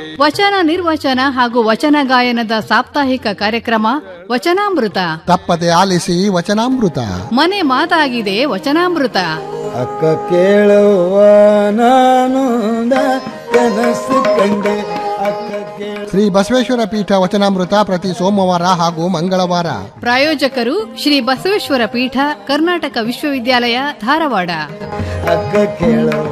ವಚನ ನಿರ್ವಚನ ಹಾಗೂ ವಚನ ಗಾಯನದ ಸಾಪ್ತಾಹಿಕ ಕಾರ್ಯಕ್ರಮ ವಚನಾಮೃತ ತಪ್ಪದೆ ಆಲಿಸಿ ವಚನಾಮೃತ ಮನೆ ಮಾತಾಗಿದೆ ವಚನಾಮೃತ ಅಕ್ಕ ಕೇಳುವ ನಾನು ಕನಸು ಕಂಡೆ ಅಕ್ಕ ಕೇಳ ಶ್ರೀ ಬಸವೇಶ್ವರ ಪೀಠ ವಚನಾಮೃತ ಪ್ರತಿ ಸೋಮವಾರ ಹಾಗೂ ಮಂಗಳವಾರ ಪ್ರಾಯೋಜಕರು ಶ್ರೀ ಬಸವೇಶ್ವರ ಪೀಠ ಕರ್ನಾಟಕ ವಿಶ್ವವಿದ್ಯಾಲಯ ಧಾರವಾಡ ಅಕ್ಕ ಕೇಳುವ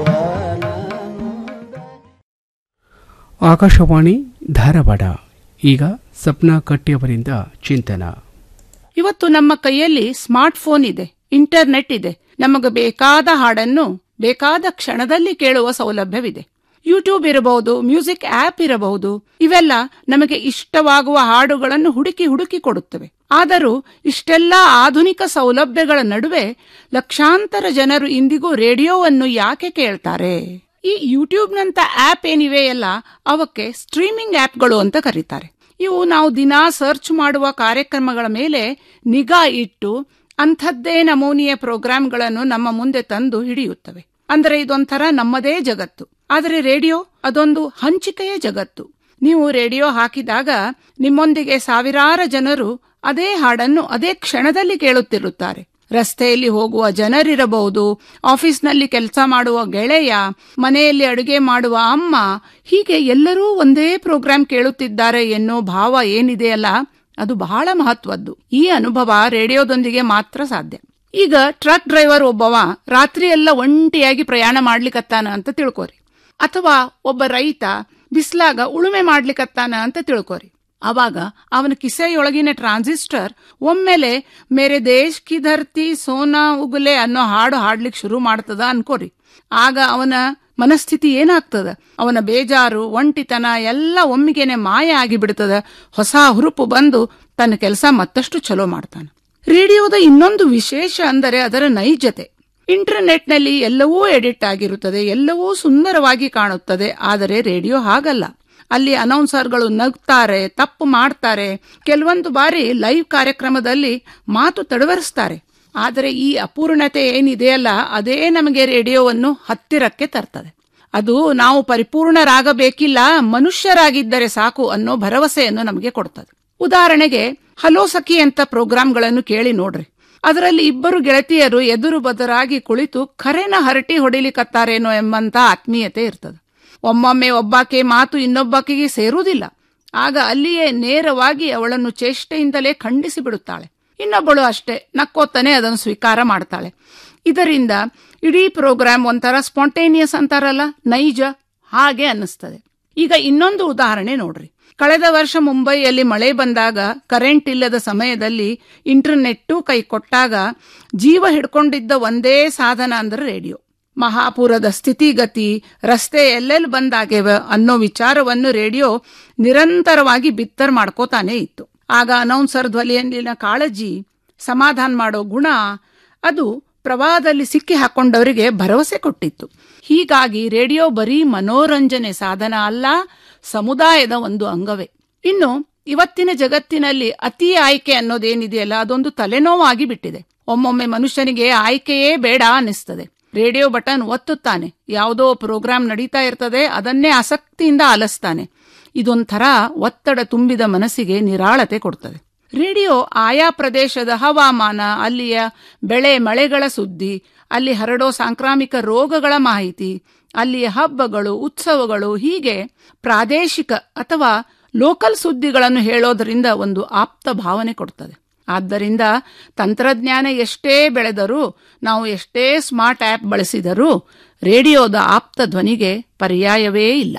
ಆಕಾಶವಾಣಿ ಧಾರವಾಡ ಈಗ ಸಪ್ನಾ ಕಟ್ಟಿಯವರಿಂದ ಚಿಂತನ ಇವತ್ತು ನಮ್ಮ ಕೈಯಲ್ಲಿ ಸ್ಮಾರ್ಟ್ ಫೋನ್ ಇದೆ ಇಂಟರ್ನೆಟ್ ಇದೆ ನಮಗೆ ಬೇಕಾದ ಹಾಡನ್ನು ಬೇಕಾದ ಕ್ಷಣದಲ್ಲಿ ಕೇಳುವ ಸೌಲಭ್ಯವಿದೆ ಯೂಟ್ಯೂಬ್ ಇರಬಹುದು ಮ್ಯೂಸಿಕ್ ಆಪ್ ಇರಬಹುದು ಇವೆಲ್ಲ ನಮಗೆ ಇಷ್ಟವಾಗುವ ಹಾಡುಗಳನ್ನು ಹುಡುಕಿ ಹುಡುಕಿ ಕೊಡುತ್ತವೆ ಆದರೂ ಇಷ್ಟೆಲ್ಲ ಆಧುನಿಕ ಸೌಲಭ್ಯಗಳ ನಡುವೆ ಲಕ್ಷಾಂತರ ಜನರು ಇಂದಿಗೂ ರೇಡಿಯೋವನ್ನು ಯಾಕೆ ಕೇಳ್ತಾರೆ ಈ ಯೂಟ್ಯೂಬ್ನಂತ ಆಪ್ ಏನಿವೆಯಲ್ಲ ಅವಕ್ಕೆ ಸ್ಟ್ರೀಮಿಂಗ್ ಆಪ್ಗಳು ಅಂತ ಕರೀತಾರೆ ಇವು ನಾವು ದಿನಾ ಸರ್ಚ್ ಮಾಡುವ ಕಾರ್ಯಕ್ರಮಗಳ ಮೇಲೆ ನಿಗಾ ಇಟ್ಟು ಅಂಥದ್ದೇ ನಮೂನಿಯ ಪ್ರೋಗ್ರಾಂಗಳನ್ನು ನಮ್ಮ ಮುಂದೆ ತಂದು ಹಿಡಿಯುತ್ತವೆ ಅಂದರೆ ಇದೊಂಥರ ನಮ್ಮದೇ ಜಗತ್ತು ಆದರೆ ರೇಡಿಯೋ ಅದೊಂದು ಹಂಚಿಕೆಯ ಜಗತ್ತು ನೀವು ರೇಡಿಯೋ ಹಾಕಿದಾಗ ನಿಮ್ಮೊಂದಿಗೆ ಸಾವಿರಾರು ಜನರು ಅದೇ ಹಾಡನ್ನು ಅದೇ ಕ್ಷಣದಲ್ಲಿ ಕೇಳುತ್ತಿರುತ್ತಾರೆ ರಸ್ತೆಯಲ್ಲಿ ಹೋಗುವ ಜನರಿರಬಹುದು ಆಫೀಸ್ನಲ್ಲಿ ಕೆಲಸ ಮಾಡುವ ಗೆಳೆಯ ಮನೆಯಲ್ಲಿ ಅಡುಗೆ ಮಾಡುವ ಅಮ್ಮ ಹೀಗೆ ಎಲ್ಲರೂ ಒಂದೇ ಪ್ರೋಗ್ರಾಂ ಕೇಳುತ್ತಿದ್ದಾರೆ ಎನ್ನೋ ಭಾವ ಏನಿದೆಯಲ್ಲ ಅದು ಬಹಳ ಮಹತ್ವದ್ದು ಈ ಅನುಭವ ರೇಡಿಯೋದೊಂದಿಗೆ ಮಾತ್ರ ಸಾಧ್ಯ ಈಗ ಟ್ರಕ್ ಡ್ರೈವರ್ ಒಬ್ಬವ ರಾತ್ರಿ ಎಲ್ಲ ಒಂಟಿಯಾಗಿ ಪ್ರಯಾಣ ಮಾಡ್ಲಿಕತ್ತಾನ ಅಂತ ತಿಳ್ಕೋರಿ ಅಥವಾ ಒಬ್ಬ ರೈತ ಬಿಸ್ಲಾಗ ಉಳುಮೆ ಮಾಡ್ಲಿಕತ್ತಾನ ಅಂತ ತಿಳ್ಕೋರಿ ಅವಾಗ ಅವನ ಕಿಸೆಯೊಳಗಿನ ಟ್ರಾನ್ಸಿಸ್ಟರ್ ಒಮ್ಮೆಲೆ ಮೇರೆ ದೇಶ್ ಕಿ ಧರ್ತಿ ಸೋನಾ ಉಗುಲೆ ಅನ್ನೋ ಹಾಡು ಹಾಡ್ಲಿಕ್ಕೆ ಶುರು ಮಾಡ್ತದ ಅನ್ಕೋರಿ ಆಗ ಅವನ ಮನಸ್ಥಿತಿ ಏನಾಗ್ತದ ಅವನ ಬೇಜಾರು ಒಂಟಿತನ ಎಲ್ಲ ಒಮ್ಮಿಗೆನೆ ಮಾಯ ಆಗಿಬಿಡ್ತದ ಹೊಸ ಹುರುಪು ಬಂದು ತನ್ನ ಕೆಲಸ ಮತ್ತಷ್ಟು ಚಲೋ ಮಾಡ್ತಾನೆ ರೇಡಿಯೋದ ಇನ್ನೊಂದು ವಿಶೇಷ ಅಂದರೆ ಅದರ ನೈಜತೆ ಇಂಟರ್ನೆಟ್ನಲ್ಲಿ ಎಲ್ಲವೂ ಎಡಿಟ್ ಆಗಿರುತ್ತದೆ ಎಲ್ಲವೂ ಸುಂದರವಾಗಿ ಕಾಣುತ್ತದೆ ಆದರೆ ರೇಡಿಯೋ ಹಾಗಲ್ಲ ಅಲ್ಲಿ ಅನೌನ್ಸರ್ಗಳು ನಗ್ತಾರೆ ತಪ್ಪು ಮಾಡ್ತಾರೆ ಕೆಲವೊಂದು ಬಾರಿ ಲೈವ್ ಕಾರ್ಯಕ್ರಮದಲ್ಲಿ ಮಾತು ತಡವರಿಸ್ತಾರೆ ಆದರೆ ಈ ಅಪೂರ್ಣತೆ ಏನಿದೆಯಲ್ಲ ಅದೇ ನಮಗೆ ರೇಡಿಯೋವನ್ನು ಹತ್ತಿರಕ್ಕೆ ತರ್ತದೆ ಅದು ನಾವು ಪರಿಪೂರ್ಣರಾಗಬೇಕಿಲ್ಲ ಮನುಷ್ಯರಾಗಿದ್ದರೆ ಸಾಕು ಅನ್ನೋ ಭರವಸೆಯನ್ನು ನಮಗೆ ಕೊಡ್ತದೆ ಉದಾಹರಣೆಗೆ ಹಲೋ ಸಖಿ ಅಂತ ಪ್ರೋಗ್ರಾಂಗಳನ್ನು ಕೇಳಿ ನೋಡ್ರಿ ಅದರಲ್ಲಿ ಇಬ್ಬರು ಗೆಳತಿಯರು ಎದುರು ಬದರಾಗಿ ಕುಳಿತು ಖರೇನ ಹರಟಿ ಹೊಡಿಲಿಕತ್ತಾರೇನೋ ಎಂಬಂತ ಆತ್ಮೀಯತೆ ಇರ್ತದೆ ಒಮ್ಮೊಮ್ಮೆ ಒಬ್ಬಾಕೆ ಮಾತು ಇನ್ನೊಬ್ಬಾಕೆಗೆ ಸೇರುವುದಿಲ್ಲ ಆಗ ಅಲ್ಲಿಯೇ ನೇರವಾಗಿ ಅವಳನ್ನು ಚೇಷ್ಟೆಯಿಂದಲೇ ಖಂಡಿಸಿ ಬಿಡುತ್ತಾಳೆ ಇನ್ನೊಬ್ಬಳು ಅಷ್ಟೇ ನಕ್ಕೋತಾನೆ ಅದನ್ನು ಸ್ವೀಕಾರ ಮಾಡ್ತಾಳೆ ಇದರಿಂದ ಇಡೀ ಪ್ರೋಗ್ರಾಂ ಒಂಥರ ಸ್ಪಾಂಟೇನಿಯಸ್ ಅಂತಾರಲ್ಲ ನೈಜ ಹಾಗೆ ಅನ್ನಿಸ್ತದೆ ಈಗ ಇನ್ನೊಂದು ಉದಾಹರಣೆ ನೋಡ್ರಿ ಕಳೆದ ವರ್ಷ ಮುಂಬೈಯಲ್ಲಿ ಮಳೆ ಬಂದಾಗ ಕರೆಂಟ್ ಇಲ್ಲದ ಸಮಯದಲ್ಲಿ ಇಂಟರ್ನೆಟ್ಟು ಕೈ ಕೊಟ್ಟಾಗ ಜೀವ ಹಿಡ್ಕೊಂಡಿದ್ದ ಒಂದೇ ಸಾಧನ ಅಂದ್ರೆ ರೇಡಿಯೋ ಮಹಾಪುರದ ಸ್ಥಿತಿಗತಿ ರಸ್ತೆ ಎಲ್ಲೆಲ್ಲಿ ಬಂದಾಗ್ಯವ ಅನ್ನೋ ವಿಚಾರವನ್ನು ರೇಡಿಯೋ ನಿರಂತರವಾಗಿ ಬಿತ್ತರ್ ಮಾಡ್ಕೋತಾನೆ ಇತ್ತು ಆಗ ಅನೌನ್ಸರ್ ಧ್ವನಿಯಲ್ಲಿನ ಕಾಳಜಿ ಸಮಾಧಾನ ಮಾಡೋ ಗುಣ ಅದು ಪ್ರವಾಹದಲ್ಲಿ ಸಿಕ್ಕಿ ಹಾಕೊಂಡವರಿಗೆ ಭರವಸೆ ಕೊಟ್ಟಿತ್ತು ಹೀಗಾಗಿ ರೇಡಿಯೋ ಬರೀ ಮನೋರಂಜನೆ ಸಾಧನ ಅಲ್ಲ ಸಮುದಾಯದ ಒಂದು ಅಂಗವೇ ಇನ್ನು ಇವತ್ತಿನ ಜಗತ್ತಿನಲ್ಲಿ ಅತಿ ಆಯ್ಕೆ ಅನ್ನೋದೇನಿದೆಯಲ್ಲ ಅದೊಂದು ತಲೆನೋವಾಗಿ ಬಿಟ್ಟಿದೆ ಒಮ್ಮೊಮ್ಮೆ ಮನುಷ್ಯನಿಗೆ ಆಯ್ಕೆಯೇ ಬೇಡ ಅನ್ನಿಸ್ತದೆ ರೇಡಿಯೋ ಬಟನ್ ಒತ್ತುತ್ತಾನೆ ಯಾವುದೋ ಪ್ರೋಗ್ರಾಂ ನಡೀತಾ ಇರ್ತದೆ ಅದನ್ನೇ ಆಸಕ್ತಿಯಿಂದ ಆಲಿಸ್ತಾನೆ ಇದೊಂಥರ ಒತ್ತಡ ತುಂಬಿದ ಮನಸ್ಸಿಗೆ ನಿರಾಳತೆ ಕೊಡ್ತದೆ ರೇಡಿಯೋ ಆಯಾ ಪ್ರದೇಶದ ಹವಾಮಾನ ಅಲ್ಲಿಯ ಬೆಳೆ ಮಳೆಗಳ ಸುದ್ದಿ ಅಲ್ಲಿ ಹರಡೋ ಸಾಂಕ್ರಾಮಿಕ ರೋಗಗಳ ಮಾಹಿತಿ ಅಲ್ಲಿಯ ಹಬ್ಬಗಳು ಉತ್ಸವಗಳು ಹೀಗೆ ಪ್ರಾದೇಶಿಕ ಅಥವಾ ಲೋಕಲ್ ಸುದ್ದಿಗಳನ್ನು ಹೇಳೋದರಿಂದ ಒಂದು ಆಪ್ತ ಭಾವನೆ ಕೊಡ್ತದೆ ಆದ್ದರಿಂದ ತಂತ್ರಜ್ಞಾನ ಎಷ್ಟೇ ಬೆಳೆದರೂ ನಾವು ಎಷ್ಟೇ ಸ್ಮಾರ್ಟ್ ಆಪ್ ಬಳಸಿದರೂ ರೇಡಿಯೋದ ಆಪ್ತ ಧ್ವನಿಗೆ ಪರ್ಯಾಯವೇ ಇಲ್ಲ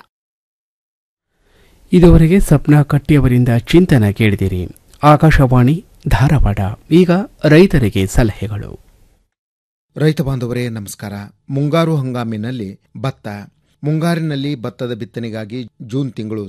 ಇದುವರೆಗೆ ಸಪ್ನಾ ಕಟ್ಟಿಯವರಿಂದ ಚಿಂತನ ಕೇಳಿದಿರಿ ಆಕಾಶವಾಣಿ ಧಾರವಾಡ ಈಗ ರೈತರಿಗೆ ಸಲಹೆಗಳು ರೈತ ಬಾಂಧವರೇ ನಮಸ್ಕಾರ ಮುಂಗಾರು ಹಂಗಾಮಿನಲ್ಲಿ ಭತ್ತ ಮುಂಗಾರಿನಲ್ಲಿ ಭತ್ತದ ಬಿತ್ತನೆಗಾಗಿ ಜೂನ್ ತಿಂಗಳು